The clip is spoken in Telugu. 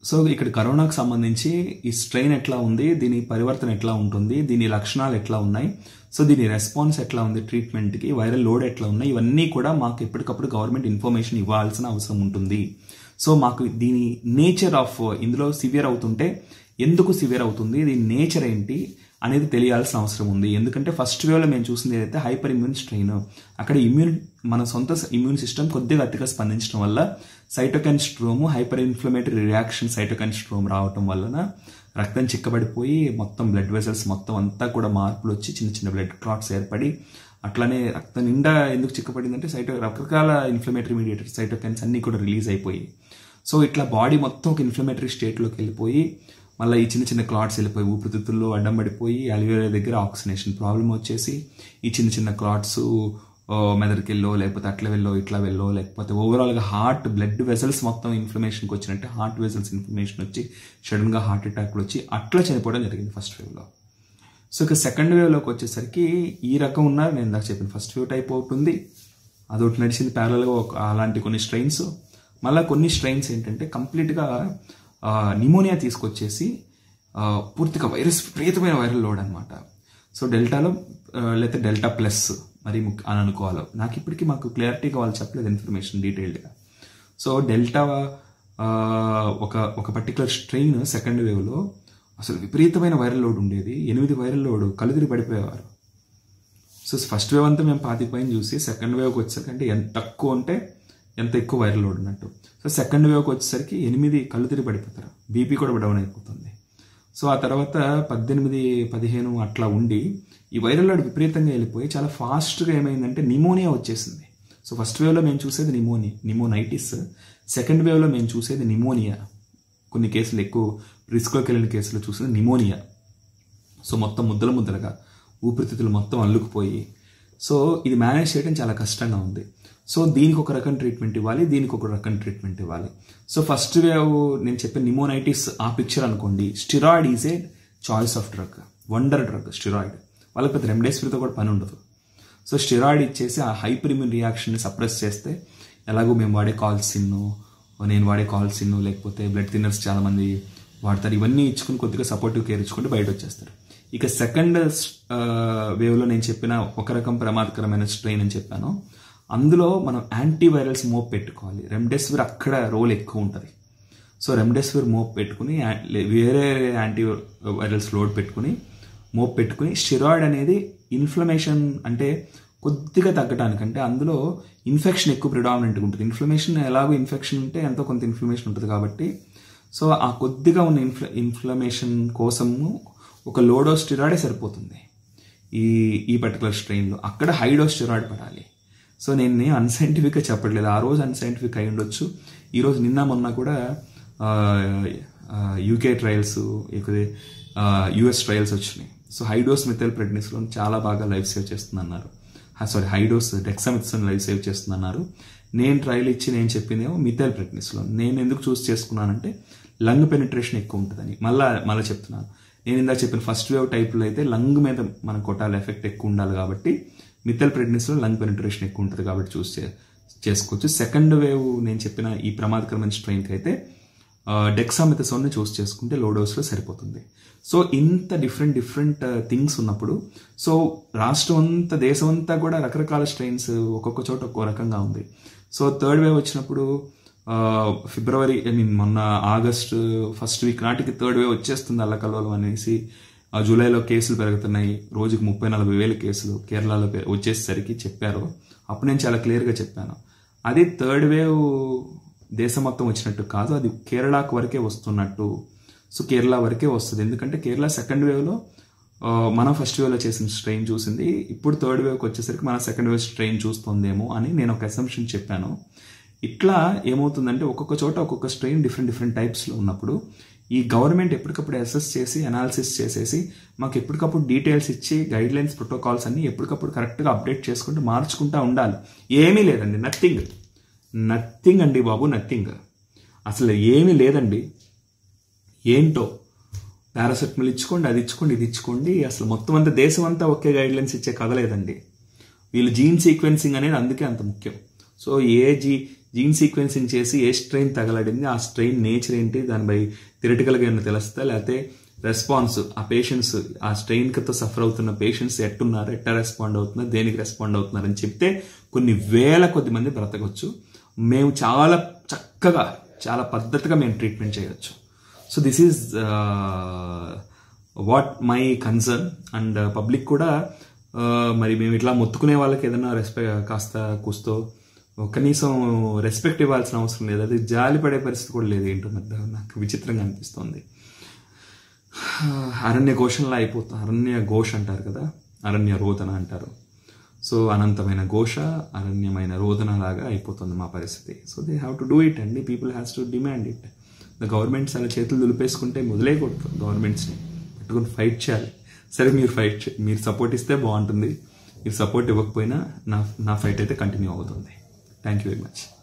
సో ఇక్కడ కరోనాకు సంబంధించి ఈ స్ట్రెయిన్ ఎట్లా ఉంది దీని పరివర్తన ఎట్లా ఉంటుంది దీని లక్షణాలు ఎట్లా ఉన్నాయి సో దీని రెస్పాన్స్ ఎట్లా ఉంది ట్రీట్మెంట్కి వైరల్ లోడ్ ఎట్లా ఉన్నాయి ఇవన్నీ కూడా మాకు ఎప్పటికప్పుడు గవర్నమెంట్ ఇన్ఫర్మేషన్ ఇవ్వాల్సిన అవసరం ఉంటుంది సో మాకు దీని నేచర్ ఆఫ్ ఇందులో సివియర్ అవుతుంటే ఎందుకు సివియర్ అవుతుంది దీని నేచర్ ఏంటి అనేది తెలియాల్సిన అవసరం ఉంది ఎందుకంటే ఫస్ట్ వేవ్లో మేము చూసింది ఏదైతే హైపర్ ఇమ్యూన్ స్ట్రెయిన్ అక్కడ ఇమ్యూన్ మన సొంత ఇమ్యూన్ సిస్టమ్ కొద్దిగా అతిగా స్పందించడం వల్ల cytokine storm hyper inflammatory reaction cytokine storm రావటం వలన రక్తం చిక్కబడిపోయి మొత్తం బ్లడ్ వెసల్స్ మొత్తం అంతా కూడా మార్పులు వచ్చి చిన్న చిన్న బ్లడ్ క్లాట్స్ ఏర్పడి అట్లానే రక్తం నిండా ఎందుకు చిక్కబడిందంటే సైటో రకరకాల ఇన్ఫ్లమేటరీ మీడియేటర్ సైటోకైన్స్ అన్నీ కూడా రిలీజ్ అయిపోయి సో ఇట్లా బాడీ మొత్తం ఒక ఇన్ఫ్లమేటరీ స్టేట్లోకి వెళ్ళిపోయి మళ్ళీ ఈ చిన్న చిన్న క్లాట్స్ వెళ్ళిపోయి ఊపిరితిత్తుల్లో అడ్డం పడిపోయి అలివేరా దగ్గర ఆక్సినేషన్ ప్రాబ్లం వచ్చేసి ఈ చిన్న చిన్న క్లాట్స్ మెదడుకి వెళ్ళో లేకపోతే అట్లా వెళ్ళో ఇట్లా వెళ్ళో లేకపోతే ఓవరాల్గా హార్ట్ బ్లడ్ వెసల్స్ మొత్తం ఇన్ఫ్లమేషన్కి వచ్చినట్టే హార్ట్ వెసల్స్ ఇన్ఫ్లమేషన్ వచ్చి సడన్గా హార్ట్ అటాక్లు వచ్చి అట్లా చనిపోవడం జరిగింది ఫస్ట్ వేవ్లో సో ఇక సెకండ్ వేవ్లోకి వచ్చేసరికి ఈ రకం ఉన్నారు నేను ఇందాక చెప్పిన ఫస్ట్ వేవ్ టైప్ ఒకటి ఉంది అదొకటి నడిచింది ప్యారల్గా ఒక అలాంటి కొన్ని స్ట్రెయిన్స్ మళ్ళీ కొన్ని స్ట్రెయిన్స్ ఏంటంటే కంప్లీట్గా నిమోనియా తీసుకొచ్చేసి ఆ, పూర్తిగా వైరస్ విపరీతమైన వైరల్ లోడ్ అనమాట సో డెల్టాలో ఆ, లేకపోతే డెల్టా ప్లస్ మరి ముఖ్య- అని అనుకోవాలి నాకు ఇప్పటికీ మాకు క్లారిటీగా వాళ్ళు చెప్పలేదు ఇన్ఫర్మేషన్ డీటెయిల్డ్గా సో డెల్టా ఆ, ఒక ఒక పర్టికులర్ స్ట్రెయిన్ సెకండ్ వేవ్లో అసలు విపరీతమైన వైరల్ లోడ్ ఉండేది ఎనిమిది వైరల్ లోడ్ కలుదిరి పడిపోయేవారు సో ఫస్ట్ వేవ్ అంతా మేము పాతిపోయిన చూసి సెకండ్ వేవ్కి వచ్చేసరికి ఎంత తక్కువ ఉంటే ఎంత ఎక్కువ వైరల్ లోడ్ ఉన్నట్టు సో సెకండ్ వేవ్కి వచ్చేసరికి ఎనిమిది కళ్ళు తిరిగి పడిపోతారు బీపీ కూడా డౌన్ అయిపోతుంది సో ఆ తర్వాత పద్దెనిమిది పదిహేను అట్లా ఉండి ఈ వైరల్ లోడ్ విపరీతంగా వెళ్ళిపోయి చాలా ఫాస్ట్గా ఏమైందంటే నిమోనియా వచ్చేసింది సో ఫస్ట్ వేవ్లో మేము చూసేది నిమోనియా నిమోనైటిస్ సెకండ్ వేవ్లో మేము చూసేది నిమోనియా కొన్ని కేసులు ఎక్కువ రిస్క్లోకి వెళ్ళిన కేసులు చూసేది నిమోనియా సో మొత్తం ముద్దలు ముద్దలుగా ఊపిరితిత్తులు మొత్తం అల్లుకుపోయి సో ఇది మేనేజ్ చేయడం చాలా కష్టంగా ఉంది సో దీనికి ఒక రకం ట్రీట్మెంట్ ఇవ్వాలి దీనికి ఒక రకం ట్రీట్మెంట్ ఇవ్వాలి సో ఫస్ట్ వేవ్ నేను చెప్పిన నిమోనైటిస్ ఆ పిక్చర్ అనుకోండి steroid is a choice of drug wonder drug steroid వాళ్ళకి పెద్ద రెమ్డెసివిర్తో కూడా పని ఉండదు సో స్టిరాయిడ్ ఇచ్చేసి ఆ హైపర్ ఇమ్యూన్ రియాక్షన్ని సప్రెస్ చేస్తే ఎలాగో మేము వాడే కాల్సిన్ నేను వాడే కాల్సిన్ లేకపోతే బ్లడ్ థిన్నర్స్ చాలామంది వాడతారు ఇవన్నీ ఇచ్చుకుని కొద్దిగా సపోర్టివ్ కేర్ ఇచ్చుకుంటే బయట వచ్చేస్తారు ఇక సెకండ్ వేవ్లో నేను చెప్పిన ఒక రకం ప్రమాదకరమైన స్ట్రెయిన్ అని చెప్పాను అందులో మనం యాంటీవైరల్స్ మోప్ పెట్టుకోవాలి రెమ్డెసివిర్ అక్కడ రోల్ ఎక్కువ ఉంటుంది సో రెమ్డెసివిర్ మోప్ పెట్టుకుని యా- లే- వేరే యాంటీ వైరల్స్ లోడ్ పెట్టుకుని మోప్ పెట్టుకుని స్టిరాయిడ్ అనేది ఇన్ఫ్లమేషన్ అంటే కొద్దిగా తగ్గడానికి అంటే అందులో ఇన్ఫెక్షన్ ఎక్కువ ప్రిడామినెంట్గా ఉంటుంది ఇన్ఫ్లమేషన్ ఎలాగో ఇన్ఫెక్షన్ ఉంటే ఎంతో కొంత ఇన్ఫ్లమేషన్ ఉంటుంది కాబట్టి సో ఆ కొద్దిగా ఉన్న ఇన్ఫ్ల ఇన్ఫ్లమేషన్ కోసము ఒక లోడో స్టిరాయిడే సరిపోతుంది ఈ ఈ పర్టికులర్ స్ట్రెయిన్లో అక్కడ హైడో స్టిరాయిడ్ పడాలి సో నేను అన్సైంటిఫిక్గా చెప్పట్లేదు ఆ రోజు అన్సైంటిఫిక్ అయి ఉండొచ్చు ఈరోజు నిన్న మొన్న కూడా యూకే ట్రయల్స్ యుఎస్ ట్రయల్స్ వచ్చినాయి సో హైడోస్ మిథైల్ ప్రెగ్నెన్సీలో చాలా బాగా లైఫ్ సేవ్ చేస్తుందన్నారు sorry high dose dexamethasone life save చేస్తుందన్నారు నేను ట్రయల్ ఇచ్చి నేను చెప్పిందేమో మిథైల్ ప్రెగ్నెన్సీలో నేను ఎందుకు చూస్ చేసుకున్నానంటే లంగ్ పెనిట్రేషన్ ఎక్కువ ఉంటుందని మళ్ళా మళ్ళీ చెప్తున్నాను నేను ఇందాక చెప్పిన ఫస్ట్ వేవ్ టైప్లో అయితే లంగ్ మీద మనం కొట్టాలి ఎఫెక్ట్ ఎక్కువ ఉండాలి కాబట్టి మిథైల్ ప్రెగ్నెన్సీలో లంగ్ పెనిట్రేషన్ ఎక్కువ ఉంటుంది కాబట్టి చూస్ చే చేసుకోవచ్చు సెకండ్ వేవ్ నేను చెప్పిన ఈ ప్రమాదకరమైన స్ట్రెయిన్కి అయితే డెక్సామిథసోన్ని చూస్ చేసుకుంటే లో డోస్లో సరిపోతుంది సో ఇంత డిఫరెంట్ డిఫరెంట్ థింగ్స్ ఉన్నప్పుడు సో రాష్ట్రం అంతా దేశం అంతా కూడా రకరకాల స్ట్రెయిన్స్ ఒక్కొక్క చోట ఒక్కో రకంగా ఉంది సో థర్డ్ వేవ్ వచ్చినప్పుడు ఆ, ఫిబ్రవరి ఐ మీన్ మొన్న ఆగస్ట్ ఫస్ట్ వీక్ నాటికి థర్డ్ వేవ్ వచ్చేస్తుంది అల్లకల్లోలం అనేసి ఆ జూలైలో కేసులు పెరుగుతున్నాయి రోజుకి ముప్పై నలభై వేల కేసులు కేరళలో పె- వచ్చేసరికి చెప్పారు అప్పుడు నేను చాలా క్లియర్గా చెప్పాను అది థర్డ్ వేవ్ దేశం మొత్తం వచ్చినట్టు కాదు అది కేరళకు వరకే వస్తున్నట్టు సో కేరళ వరకే వస్తుంది ఎందుకంటే కేరళ సెకండ్ వేవ్లో ఆ, మనం ఫస్ట్ వేవ్లో చేసిన స్ట్రెయిన్ చూసింది ఇప్పుడు థర్డ్ వేవ్కి వచ్చేసరికి మన సెకండ్ వేవ్ స్ట్రెయిన్ చూస్తుందేమో అని నేను ఒక అసంప్షన్ చెప్పాను ఇట్లా ఏమవుతుందంటే ఒక్కొక్క చోట ఒక్కొక్క స్ట్రెయిన్ డిఫరెంట్ డిఫరెంట్ టైప్స్లో ఉన్నప్పుడు ఈ గవర్నమెంట్ ఎప్పటికప్పుడు అసెస్ చేసి అనాలిసిస్ చేసేసి మాకు ఎప్పటికప్పుడు డీటెయిల్స్ ఇచ్చి గైడ్ లైన్స్ ప్రోటోకాల్స్ అన్ని ఎప్పటికప్పుడు కరెక్ట్గా అప్డేట్ చేసుకుంటూ మార్చుకుంటూ ఉండాలి ఏమీ లేదండి నథింగ్ నథింగ్ అండి బాబు నథింగ్ అసలు ఏమీ లేదండి ఏంటో పారాసెటమాల్ ఇచ్చుకోండి అది ఇచ్చుకోండి ఇది ఇచ్చుకోండి అసలు మొత్తం అంతా దేశం అంతా ఒకే గైడ్ లైన్స్ ఇచ్చే కథ లేదండి వీళ్ళు జీన్ సీక్వెన్సింగ్ అనేది అందుకే అంత ముఖ్యం so A G gene sequencing చేసి ఏ స్ట్రెయిన్ తగలడింది ఆ స్ట్రెయిన్ నేచర్ ఏంటి దానిపై థిరటికల్గా ఏమైనా తెలుస్తా లేకపోతే రెస్పాన్స్ ఆ పేషెంట్స్ ఆ స్ట్రెయిన్తో సఫర్ అవుతున్న పేషెంట్స్ ఎట్టున్నారు ఎట్లా రెస్పాండ్ అవుతున్నారు దేనికి రెస్పాండ్ అవుతున్నారు అని చెప్తే కొన్ని వేల కొద్ది మంది బ్రతకొచ్చు మేము చాలా చక్కగా చాలా పద్ధతిగా మేము ట్రీట్మెంట్ చేయొచ్చు so this is what my concern and public కూడా uh, మరి మేము ఇట్లా మొత్తుకునే వాళ్ళకి ఏదైనా రెస్పెక్ట్ కాస్త కూస్తో కనీసం రెస్పెక్ట్ ఇవ్వాల్సిన అవసరం లేదు అది జాలి పడే పరిస్థితి కూడా లేదు ఏంటో మరి నాకు విచిత్రంగా అనిపిస్తుంది అరణ్య ఘోషంలా అయిపోతుంది అరణ్య ఘోష్ అంటారు కదా అరణ్య రోదన అంటారు సో అనంతమైన ఘోష అరణ్యమైన రోదన లాగా అయిపోతుంది మా పరిస్థితి so they have to do it అండి people has to demand it the governments అలా చేతులు దులిపేసుకుంటే మొదలేయకూడదు గవర్నమెంట్స్ని పెట్టుకుని ఫైట్ చేయాలి సరే మీరు ఫైట్ చే- మీరు సపోర్ట్ ఇస్తే బాగుంటుంది మీరు సపోర్ట్ ఇవ్వకపోయినా నా నా ఫైట్ అయితే కంటిన్యూ అవుతుంది థ్యాంక్ యూ వెరీ మచ్